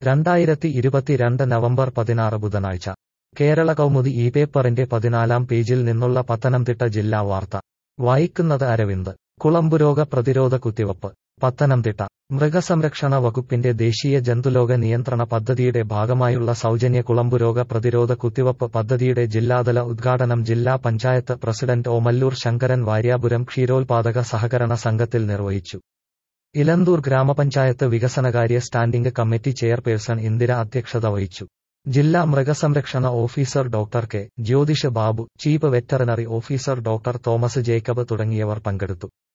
രണ്ടായിരത്തി ഇരുപത്തിരണ്ട് നവംബർ പതിനാറ് ബുധനാഴ്ച കേരള കൗമുദി ഈ പേപ്പറിന്റെ പതിനാലാം പേജിൽ നിന്നുള്ള പത്തനംതിട്ട ജില്ലാ വാർത്ത വായിക്കുന്നത് അരവിന്ദ് കുളമ്പുരോഗ പ്രതിരോധ കുത്തിവപ്പ് പത്തനംതിട്ട മൃഗസംരക്ഷണ വകുപ്പിന്റെ ദേശീയ ജന്തുലോക നിയന്ത്രണ പദ്ധതിയുടെ ഭാഗമായുള്ള സൗജന്യ കുളമ്പുരോഗ പ്രതിരോധ കുത്തിവപ്പ് പദ്ധതിയുടെ ജില്ലാതല ഉദ്ഘാടനം ജില്ലാ പഞ്ചായത്ത് പ്രസിഡന്റ് ഓമല്ലൂർ ശങ്കരൻ വാര്യാപുരം ക്ഷീരോത്പാദക സഹകരണ സംഘത്തിൽ നിർവഹിച്ചു ഇലന്തൂർ ഗ്രാമപഞ്ചായത്ത് വികസനകാര്യ സ്റ്റാൻഡിംഗ് കമ്മിറ്റി ചെയർപേഴ്സൺ ഇന്ദിര അധ്യക്ഷത വഹിച്ചു ജില്ലാ മൃഗസംരക്ഷണ officer doctor K Jyothish Babu chief veterinary officer doctor Thomas Jacob തുടങ്ങിയവർ പങ്കെടുത്തു